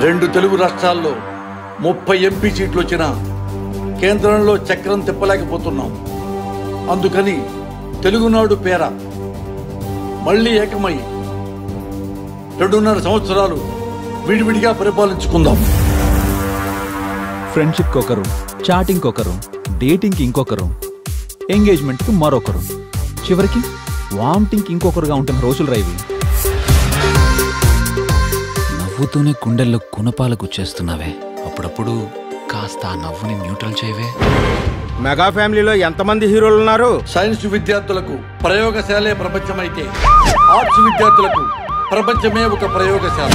రెండు తెలుగు రాష్ట్రాల్లో ముప్పై ఎంపీ సీట్లు వచ్చినా కేంద్రంలో చక్రం తిప్పలేకపోతున్నాం అందుకని తెలుగునాడు పేర మళ్ళీ ఏకమై రెండున్నర సంవత్సరాలు విడివిడిగా పరిపాలించుకుందాం ఫ్రెండ్షిప్కి ఒకరు చాటింగ్కి ఒకరు డేటింగ్కి ఇంకొకరు ఎంగేజ్మెంట్కి మరొకరు చివరికి వామిటింగ్కి ఇంకొకరుగా ఉంటున్న రోజులు రైవి నవ్వుతూనే గుండెల్లో కునపాలకు చేస్తున్నావే అప్పుడప్పుడు కాస్త ఆ నవ్వుని న్యూట్రల్ చేయవే మెగా ఫ్యామిలీలో ఎంతమంది హీరోలు ఉన్నారు సైన్స్ విద్యార్థులకు ప్రయోగశాలే ప్రపంచమైతే ఆర్ట్స్ విద్యార్థులకు ప్రపంచమే ఒక ప్రయోగశాల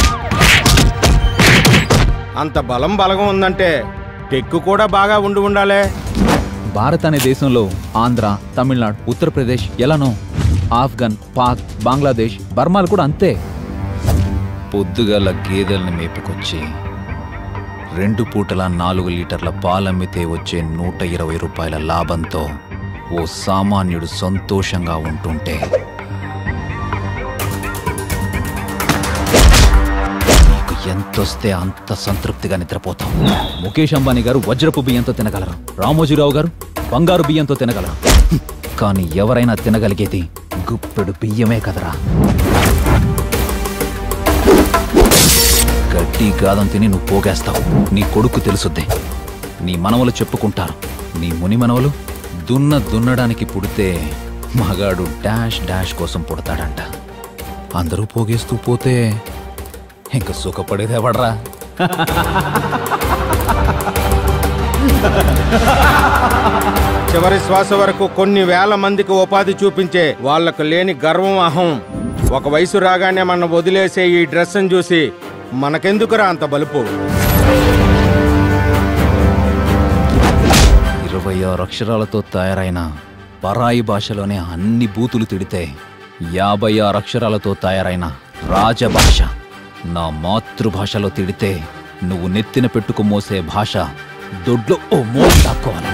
అంత బలం బలగం ఉందంటే టెక్కు కూడా బాగా ఉండి ఉండాలే భారత్ అనే దేశంలో ఆంధ్ర తమిళనాడు ఉత్తరప్రదేశ్ ఎలానో ఆఫ్ఘన్ పాక్ బంగ్లాదేశ్ బర్మాలు కూడా అంతే పొద్దుగల గేదెల్ని మేపుకొచ్చి రెండు పూటల నాలుగు లీటర్ల పాలమ్మితే వచ్చే నూట ఇరవై రూపాయల లాభంతో ఓ సామాన్యుడు సంతోషంగా ఉంటుంటే నీకు ఎంతొస్తే అంత సంతృప్తిగా నిద్రపోతావు ముఖేష్ అంబానీ గారు వజ్రపు బియ్యంతో తినగలరు రామోజీరావు గారు బంగారు బియ్యంతో తినగలరు కానీ ఎవరైనా తినగలిగేది గుప్పెడు బియ్యమే కదరా గడ్డి గాదం తిని నువ్వు పోగేస్తావు నీ కొడుకు తెలుసుద్ది నీ మనవలు చెప్పుకుంటారు నీ ముని మనవలు దున్న దున్నడానికి పుడితే మగాడు డాష్ డాష్ కోసం పుడతాడంట అందరూ పోగేస్తూ పోతే ఇంక సుఖపడేదేవడరా చివరి శ్వాస వరకు కొన్ని వేల మందికి ఉపాధి చూపించే వాళ్ళకు లేని గర్వం అహం ఒక వయసు రాగానే మన వదిలేసే ఈ డ్రెస్ని చూసి మనకెందుకురా అంత బలుపు ఇరవై ఆరు అక్షరాలతో తయారైన పరాయి భాషలోనే అన్ని బూతులు తిడితే యాభై ఆరు అక్షరాలతో తయారైన రాజభాష నా మాతృభాషలో తిడితే నువ్వు నెత్తిన పెట్టుకు మోసే భాష దొడ్లో ఓ మోడు దాక్కోవాలి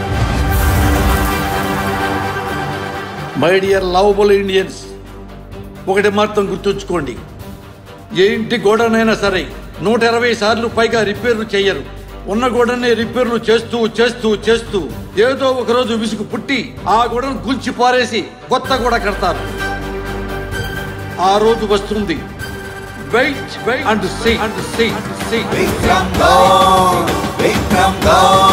మై డియర్ లవబుల్ ఇండియన్స్ ఒకటి మాత్రం గుర్తుంచుకోండి ఏ ఇంటి గోడనైనా సరే నూట ఇరవై సార్లు పైగా రిపేర్లు చేయరు ఉన్న గోడనే రిపేర్లు చేస్తూ చేస్తూ చేస్తూ ఏదో ఒక రోజు విసుగు పుట్టి ఆ గోడను గుంచి పారేసి కొత్త గోడ కడతారు ఆ రోజు వస్తుంది wait wait and see and see and see Vikram Gone, Vikram Gone.